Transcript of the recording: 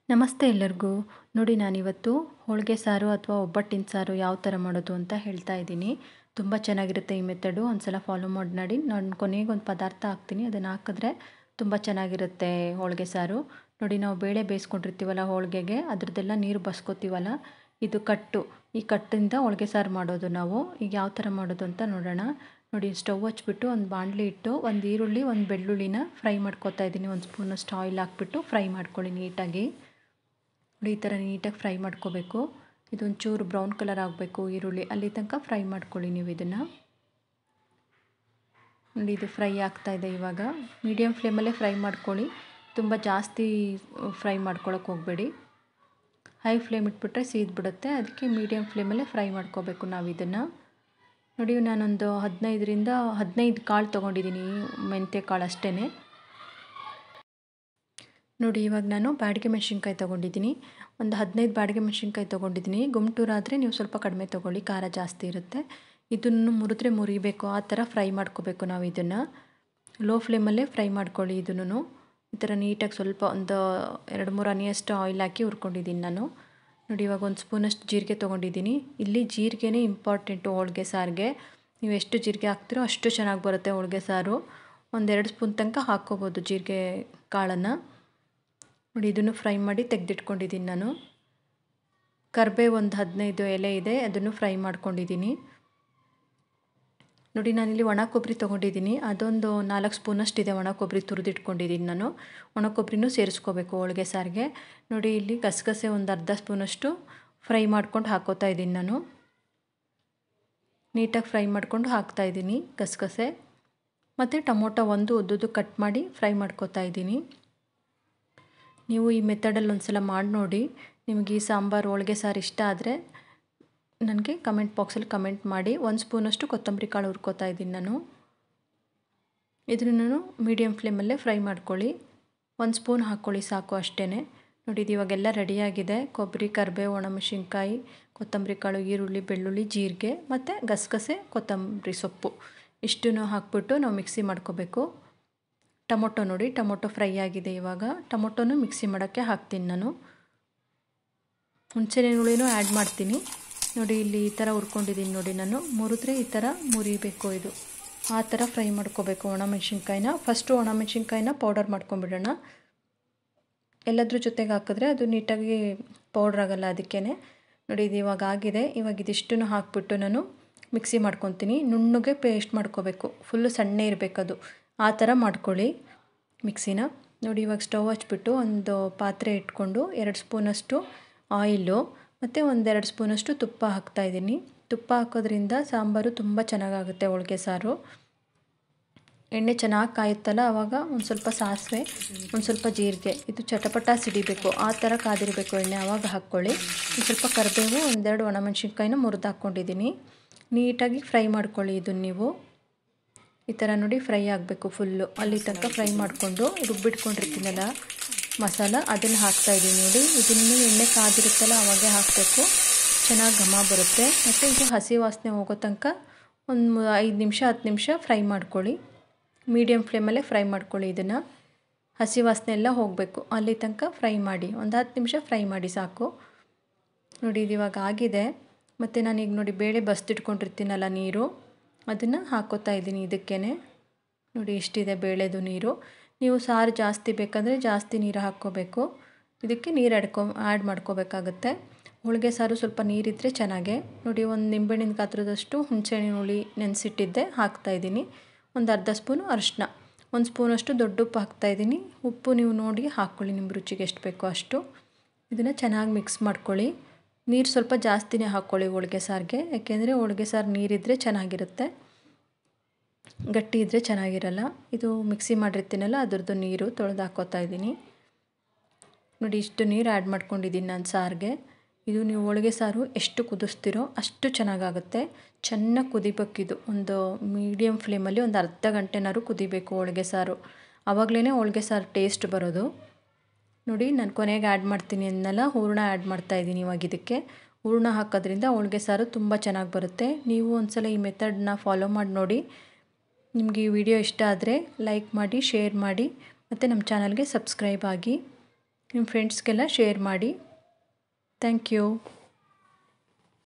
ನಮಸ್ತೆ ಎಲ್ಲರಿಗೂ ನೋಡಿ ನಾನಿವತ್ತು ಹೋಳಿಗೆ ಸಾರು ಅಥವಾ ಒಬ್ಬಟ್ಟಿನ ಸಾರು ಯಾವ ಥರ ಮಾಡೋದು ಅಂತ ಹೇಳ್ತಾ ಇದ್ದೀನಿ ತುಂಬ ಚೆನ್ನಾಗಿರುತ್ತೆ ಈ ಮೆಥಡು ಒಂದು ಸಲ ಫಾಲೋ ಮಾಡಿ ನೋಡಿ ನಾನು ಕೊನೆಗೆ ಒಂದು ಪದಾರ್ಥ ಹಾಕ್ತೀನಿ ಅದನ್ನು ಹಾಕಿದ್ರೆ ತುಂಬ ಚೆನ್ನಾಗಿರುತ್ತೆ ಹೋಳಿಗೆ ಸಾರು ನೋಡಿ ನಾವು ಬೇಳೆ ಬೇಯಿಸ್ಕೊಂಡಿರ್ತೀವಲ್ಲ ಹೋಳಿಗೆಗೆ ಅದ್ರದ್ದೆಲ್ಲ ನೀರು ಬಸ್ಕೋತೀವಲ್ಲ ಇದು ಕಟ್ಟು ಈ ಕಟ್ಟಿಂದ ಹೋಳಿಗೆ ಸಾರು ಮಾಡೋದು ನಾವು ಈಗ ಯಾವ ಥರ ಮಾಡೋದು ಅಂತ ನೋಡೋಣ ನೋಡಿ ಸ್ಟವ್ ಹಚ್ಬಿಟ್ಟು ಒಂದು ಬಾಣಲಿ ಇಟ್ಟು ಒಂದು ಈರುಳ್ಳಿ ಒಂದು ಬೆಳ್ಳುಳ್ಳಿನ ಫ್ರೈ ಮಾಡ್ಕೊತಾ ಇದ್ದೀನಿ ಒಂದು ಸ್ಪೂನಷ್ಟು ಆಯಿಲ್ ಹಾಕ್ಬಿಟ್ಟು ಫ್ರೈ ಮಾಡ್ಕೊಳ್ಳಿ ನೀಟಾಗಿ ನೋಡಿ ಈ ಥರ ನೀಟಾಗಿ ಫ್ರೈ ಮಾಡ್ಕೋಬೇಕು ಇದೊಂದು ಚೂರು ಬ್ರೌನ್ ಕಲರ್ ಆಗಬೇಕು ಈರುಳ್ಳಿ ಅಲ್ಲಿ ತನಕ ಫ್ರೈ ಮಾಡ್ಕೊಳ್ಳಿ ನೀವು ಇದನ್ನು ನೋಡಿ ಇದು ಫ್ರೈ ಆಗ್ತಾ ಇದೆ ಇವಾಗ ಮೀಡಿಯಮ್ ಫ್ಲೇಮಲ್ಲೇ ಫ್ರೈ ಮಾಡ್ಕೊಳ್ಳಿ ತುಂಬ ಜಾಸ್ತಿ ಫ್ರೈ ಮಾಡ್ಕೊಳಕ್ಕೆ ಹೋಗಬೇಡಿ ಹೈ ಫ್ಲೇಮ್ ಇಟ್ಬಿಟ್ರೆ ಸೀದ್ಬಿಡುತ್ತೆ ಅದಕ್ಕೆ ಮೀಡಿಯಮ್ ಫ್ಲೇಮಲ್ಲೇ ಫ್ರೈ ಮಾಡ್ಕೋಬೇಕು ನಾವು ಇದನ್ನು ನೋಡಿ ನಾನೊಂದು ಹದಿನೈದರಿಂದ ಹದಿನೈದು ಕಾಳು ತೊಗೊಂಡಿದ್ದೀನಿ ಮೆಂತ್ಯ ಕಾಳು ಅಷ್ಟೇ ನೋಡಿ ಇವಾಗ ನಾನು ಬಾಡಿಗೆ ಮೆಣಸಿನ್ಕಾಯಿ ತೊಗೊಂಡಿದ್ದೀನಿ ಒಂದು ಹದಿನೈದು ಬಾಡಿಗೆ ಮೆಣಸಿನ್ಕಾಯಿ ತೊಗೊಂಡಿದ್ದೀನಿ ಗುಂಟೂರಾದರೆ ನೀವು ಸ್ವಲ್ಪ ಕಡಿಮೆ ತೊಗೊಳ್ಳಿ ಖಾರ ಜಾಸ್ತಿ ಇರುತ್ತೆ ಇದನ್ನು ಮುರಿದ್ರೆ ಮುರಿಬೇಕು ಆ ಥರ ಫ್ರೈ ಮಾಡ್ಕೋಬೇಕು ನಾವು ಇದನ್ನು ಲೋ ಫ್ಲೇಮಲ್ಲೇ ಫ್ರೈ ಮಾಡ್ಕೊಳ್ಳಿ ಇದನ್ನು ಈ ಥರ ನೀಟಾಗಿ ಸ್ವಲ್ಪ ಒಂದು ಎರಡು ಮೂರು ಹನಿಯಷ್ಟು ಆಯಿಲ್ ಹಾಕಿ ಹುರ್ಕೊಂಡಿದ್ದೀನಿ ನಾನು ನೋಡಿ ಇವಾಗ ಒಂದು ಸ್ಪೂನಷ್ಟು ಜೀರಿಗೆ ತೊಗೊಂಡಿದ್ದೀನಿ ಇಲ್ಲಿ ಜೀರಿಗೆನೇ ಇಂಪಾರ್ಟೆಂಟು ಹೋಳಿಗೆ ಸಾರಿಗೆ ನೀವು ಎಷ್ಟು ಜೀರಿಗೆ ಹಾಕ್ತಿರೋ ಅಷ್ಟು ಚೆನ್ನಾಗಿ ಬರುತ್ತೆ ಹೋಳಿಗೆ ಸಾರು ಒಂದೆರಡು ಸ್ಪೂನ್ ತನಕ ಹಾಕ್ಕೋಬೋದು ಜೀರಿಗೆ ಕಾಳನ್ನು ನೋಡಿ ಇದನ್ನು ಫ್ರೈ ಮಾಡಿ ತೆಗೆದಿಟ್ಕೊಂಡಿದ್ದೀನಿ ನಾನು ಕರ್ಬೇವು ಒಂದು ಹದಿನೈದು ಎಲೆ ಇದೆ ಅದನ್ನು ಫ್ರೈ ಮಾಡ್ಕೊಂಡಿದ್ದೀನಿ ನೋಡಿ ನಾನಿಲ್ಲಿ ಒಣ ಕೊಬ್ಬರಿ ತೊಗೊಂಡಿದ್ದೀನಿ ಅದೊಂದು ನಾಲ್ಕು ಸ್ಪೂನಷ್ಟಿದೆ ಒಣ ಕೊಬ್ಬರಿ ತುರಿದಿಟ್ಕೊಂಡಿದ್ದೀನಿ ನಾನು ಒಣ ಕೊಬ್ಬರಿನೂ ಸೇರಿಸ್ಕೋಬೇಕು ಹೋಳಿಗೆ ಸಾರಿಗೆ ನೋಡಿ ಇಲ್ಲಿ ಗಸಗಸೆ ಒಂದು ಅರ್ಧ ಸ್ಪೂನಷ್ಟು ಫ್ರೈ ಮಾಡ್ಕೊಂಡು ಹಾಕೋತಾ ಇದ್ದೀನಿ ನಾನು ನೀಟಾಗಿ ಫ್ರೈ ಮಾಡ್ಕೊಂಡು ಹಾಕ್ತಾಯಿದ್ದೀನಿ ಗಸಗಸೆ ಮತ್ತು ಟೊಮೊಟೊ ಒಂದು ಉದ್ದುದು ಕಟ್ ಮಾಡಿ ಫ್ರೈ ಮಾಡ್ಕೋತಾ ಇದ್ದೀನಿ ನೀವು ಈ ಮೆಥಡಲ್ಲಿ ಒಂದು ಸಲ ಮಾಡಿ ನೋಡಿ ನಿಮಗೆ ಈ ಸಾಂಬಾರು ಹೋಳಿಗೆ ಸಾರು ಇಷ್ಟ ಆದರೆ ನನಗೆ ಕಮೆಂಟ್ ಬಾಕ್ಸಲ್ಲಿ ಕಮೆಂಟ್ ಮಾಡಿ ಒಂದು ಸ್ಪೂನಷ್ಟು ಕೊತ್ತಂಬರಿ ಕಾಳು ಹುರ್ಕೋತಾ ಇದ್ದೀನಿ ನಾನು ಇದನ್ನು ನಾನು ಮೀಡಿಯಮ್ ಫ್ಲೇಮಲ್ಲೇ ಫ್ರೈ ಮಾಡ್ಕೊಳ್ಳಿ ಒಂದು ಸ್ಪೂನ್ ಹಾಕ್ಕೊಳ್ಳಿ ಸಾಕು ಅಷ್ಟೇ ನೋಡಿ ಇದು ಇವಾಗೆಲ್ಲ ರೆಡಿಯಾಗಿದೆ ಕೊಬ್ಬರಿ ಕರಿಬೇವು ಒಣಮೆಣಸಿನ್ಕಾಯಿ ಕೊತ್ತಂಬರಿ ಕಾಳು ಈರುಳ್ಳಿ ಬೆಳ್ಳುಳ್ಳಿ ಜೀರಿಗೆ ಮತ್ತು ಗಸಗಸೆ ಕೊತ್ತಂಬರಿ ಸೊಪ್ಪು ಇಷ್ಟನ್ನು ಹಾಕ್ಬಿಟ್ಟು ನಾವು ಮಿಕ್ಸಿ ಮಾಡ್ಕೋಬೇಕು ಟೊಮೊಟೊ ನೋಡಿ ಟೊಮೊಟೊ ಫ್ರೈ ಆಗಿದೆ ಇವಾಗ ಟೊಮೊಟೊನು ಮಿಕ್ಸಿ ಮಾಡೋಕ್ಕೆ ಹಾಕ್ತೀನಿ ನಾನು ಹುಣಸೆ ಹುಳಿನೂ ಆ್ಯಡ್ ಮಾಡ್ತೀನಿ ನೋಡಿ ಇಲ್ಲಿ ಈ ಥರ ಹುರ್ಕೊಂಡಿದ್ದೀನಿ ನೋಡಿ ನಾನು ಮುರಿದ್ರೆ ಈ ಥರ ಮುರಿಬೇಕು ಇದು ಆ ಥರ ಫ್ರೈ ಮಾಡ್ಕೋಬೇಕು ಒಣಮೆಣ್ಸಿನ್ಕಾಯಿನ ಫಸ್ಟು ಒಣಮೆಣ್ಸಿನ್ಕಾಯಿನ ಪೌಡರ್ ಮಾಡ್ಕೊಂಬಿಡೋಣ ಎಲ್ಲದ್ರ ಜೊತೆಗೆ ಹಾಕಿದ್ರೆ ಅದು ನೀಟಾಗಿ ಪೌಡ್ರ್ ಆಗೋಲ್ಲ ಅದಕ್ಕೇ ನೋಡಿ ಇದು ಇವಾಗ ಆಗಿದೆ ಇವಾಗ ಇದಿಷ್ಟನ್ನು ಹಾಕ್ಬಿಟ್ಟು ನಾನು ಮಿಕ್ಸಿ ಮಾಡ್ಕೊತೀನಿ ನುಣ್ಣಗೆ ಪೇಸ್ಟ್ ಮಾಡ್ಕೋಬೇಕು ಫುಲ್ಲು ಸಣ್ಣ ಇರಬೇಕದು ಆ ಥರ ಮಾಡ್ಕೊಳ್ಳಿ ಮಿಕ್ಸಿನ ನೋಡಿ ಇವಾಗ ಸ್ಟವ್ ಹಚ್ಬಿಟ್ಟು ಒಂದು ಪಾತ್ರೆ ಇಟ್ಕೊಂಡು ಎರಡು ಸ್ಪೂನಷ್ಟು ಆಯಿಲು ಮತ್ತು ಒಂದೆರಡು ಸ್ಪೂನಷ್ಟು ತುಪ್ಪ ಹಾಕ್ತಾಯಿದ್ದೀನಿ ತುಪ್ಪ ಹಾಕೋದ್ರಿಂದ ಸಾಂಬಾರು ತುಂಬ ಚೆನ್ನಾಗಾಗುತ್ತೆ ಹೋಳಿಗೆ ಸಾರು ಎಣ್ಣೆ ಚೆನ್ನಾಗಿ ಕಾಯುತ್ತಲ್ಲ ಆವಾಗ ಒಂದು ಸ್ವಲ್ಪ ಸಾಸಿವೆ ಒಂದು ಸ್ವಲ್ಪ ಜೀರಿಗೆ ಇದು ಚಟಪಟ ಸಿಡಿಬೇಕು ಆ ಥರ ಕಾದಿರಬೇಕು ಎಣ್ಣೆ ಆವಾಗ ಹಾಕ್ಕೊಳ್ಳಿ ಒಂದು ಸ್ವಲ್ಪ ಕರಿಬೇವು ಒಂದೆರಡು ಒಣಮೆಣ್ಸಿನ್ಕಾಯಿನ ಮುರಿದು ಹಾಕ್ಕೊಂಡಿದ್ದೀನಿ ನೀಟಾಗಿ ಫ್ರೈ ಮಾಡ್ಕೊಳ್ಳಿ ಇದನ್ನು ನೀವು ಈ ಥರ ನೋಡಿ ಫ್ರೈ ಆಗಬೇಕು ಫುಲ್ಲು ಅಲ್ಲಿ ತನಕ ಫ್ರೈ ಮಾಡಿಕೊಂಡು ರುಬ್ಬಿಟ್ಕೊಂಡಿರ್ತೀನಲ್ಲ ಮಸಾಲ ಅದನ್ನು ಹಾಕ್ತಾಯಿದ್ದೀನಿ ನೋಡಿ ಇದನ್ನು ಎಣ್ಣೆ ಕಾದಿರುತ್ತಲ್ಲ ಅವಾಗೆ ಹಾಕಬೇಕು ಚೆನ್ನಾಗಿ ಘಮ ಬರುತ್ತೆ ಮತ್ತು ಇದು ಹಸಿ ವಾಸನೆ ಹೋಗೋ ತನಕ ಒಂದು ಐದು ನಿಮಿಷ ಹತ್ತು ನಿಮಿಷ ಫ್ರೈ ಮಾಡ್ಕೊಳ್ಳಿ ಮೀಡಿಯಮ್ ಫ್ಲೇಮಲ್ಲೇ ಫ್ರೈ ಮಾಡ್ಕೊಳ್ಳಿ ಇದನ್ನು ಹಸಿ ವಾಸನೆ ಎಲ್ಲ ಹೋಗಬೇಕು ಅಲ್ಲಿ ತನಕ ಫ್ರೈ ಮಾಡಿ ಒಂದು ಹತ್ತು ನಿಮಿಷ ಫ್ರೈ ಮಾಡಿ ಸಾಕು ನೋಡಿ ಇದು ಇವಾಗ ಆಗಿದೆ ಮತ್ತು ನಾನೀಗ ನೋಡಿ ಬೇಳೆ ಬಸ್ತಿಟ್ಕೊಂಡಿರ್ತೀನಲ್ಲ ನೀರು ಅದನ್ನು ಹಾಕೋತಾ ಇದ್ದೀನಿ ಇದಕ್ಕೇ ನೋಡಿ ಇಷ್ಟಿದೆ ಬೇಳೆದು ನೀರು ನೀವು ಸಾರು ಜಾಸ್ತಿ ಬೇಕಂದರೆ ಜಾಸ್ತಿ ನೀರು ಹಾಕ್ಕೋಬೇಕು ಇದಕ್ಕೆ ನೀರು ಅಡ್ಕೊ ಆ್ಯಡ್ ಮಾಡ್ಕೋಬೇಕಾಗತ್ತೆ ಹೋಳಿಗೆ ಸಾರು ಸ್ವಲ್ಪ ನೀರಿದ್ದರೆ ಚೆನ್ನಾಗೆ ನೋಡಿ ಒಂದು ನಿಂಬೆಹಣ್ಣಿನ ಗಾತ್ರದಷ್ಟು ಹುಣಸೆಹಣ್ಣಿನ ಹುಳಿ ನೆನೆಸಿಟ್ಟಿದ್ದೆ ಹಾಕ್ತಾಯಿದ್ದೀನಿ ಒಂದು ಅರ್ಧ ಸ್ಪೂನು ಅರಿಶಿನ ಒಂದು ಸ್ಪೂನಷ್ಟು ದೊಡ್ಡ ಉಪ್ಪು ಹಾಕ್ತಾಯಿದ್ದೀನಿ ಉಪ್ಪು ನೀವು ನೋಡಿ ಹಾಕ್ಕೊಳ್ಳಿ ನಿಮ್ಮ ರುಚಿಗೆ ಎಷ್ಟು ಬೇಕೋ ಅಷ್ಟು ಇದನ್ನು ಚೆನ್ನಾಗಿ ಮಿಕ್ಸ್ ಮಾಡ್ಕೊಳ್ಳಿ ನೀರು ಸ್ವಲ್ಪ ಜಾಸ್ತಿನೇ ಹಾಕ್ಕೊಳ್ಳಿ ಹೋಳಿಗೆ ಸಾರಿಗೆ ಯಾಕೆಂದರೆ ಹೋಳಿಗೆ ಸಾರು ನೀರಿದ್ದರೆ ಚೆನ್ನಾಗಿರುತ್ತೆ ಗಟ್ಟಿ ಇದ್ದರೆ ಚೆನ್ನಾಗಿರಲ್ಲ ಇದು ಮಿಕ್ಸಿ ಮಾಡಿರ್ತೀನಲ್ಲ ಅದ್ರದ್ದು ನೀರು ತೊಳೆದು ಹಾಕೋತಾ ಇದ್ದೀನಿ ನೋಡಿ ಇಷ್ಟು ನೀರು ಆ್ಯಡ್ ಮಾಡ್ಕೊಂಡಿದ್ದೀನಿ ನಾನು ಸಾರಿಗೆ ಇದು ನೀವು ಹೋಳಿಗೆ ಸಾರು ಎಷ್ಟು ಕುದಿಸ್ತೀರೋ ಅಷ್ಟು ಚೆನ್ನಾಗಾಗುತ್ತೆ ಚೆನ್ನಾಗಿ ಕುದಿಬೇಕಿದು ಒಂದು ಮೀಡಿಯಮ್ ಫ್ಲೇಮಲ್ಲಿ ಒಂದು ಅರ್ಧ ಗಂಟೆನಾದ್ರು ಕುದಿಬೇಕು ಹೋಳಿಗೆ ಸಾರು ಆವಾಗಲೇ ಹೋಳಿಗೆ ಸಾರು ಟೇಸ್ಟ್ ಬರೋದು ನೋಡಿ ನಾನು ಕೊನೆಗೆ ಆ್ಯಡ್ ಮಾಡ್ತೀನಿ ಅಂದಲ್ಲ ಹೂರಣ ಆ್ಯಡ್ ಮಾಡ್ತಾಯಿದ್ದೀನಿ ಇವಾಗ ಇದಕ್ಕೆ ಹೂರಣ ಹಾಕೋದ್ರಿಂದ ಹೋಳಿಗೆ ಸಾರು ತುಂಬ ಚೆನ್ನಾಗಿ ಬರುತ್ತೆ ನೀವು ಒಂದ್ಸಲ ಈ ಮೆಥಡನ್ನ ಫಾಲೋ ಮಾಡಿ ನೋಡಿ ನಿಮಗೆ ಈ ವಿಡಿಯೋ ಇಷ್ಟ ಆದರೆ ಲೈಕ್ ಮಾಡಿ ಶೇರ್ ಮಾಡಿ ಮತ್ತು ನಮ್ಮ ಚಾನಲ್ಗೆ ಸಬ್ಸ್ಕ್ರೈಬ್ ಆಗಿ ನಿಮ್ಮ ಫ್ರೆಂಡ್ಸ್ಗೆಲ್ಲ ಶೇರ್ ಮಾಡಿ ಥ್ಯಾಂಕ್ ಯು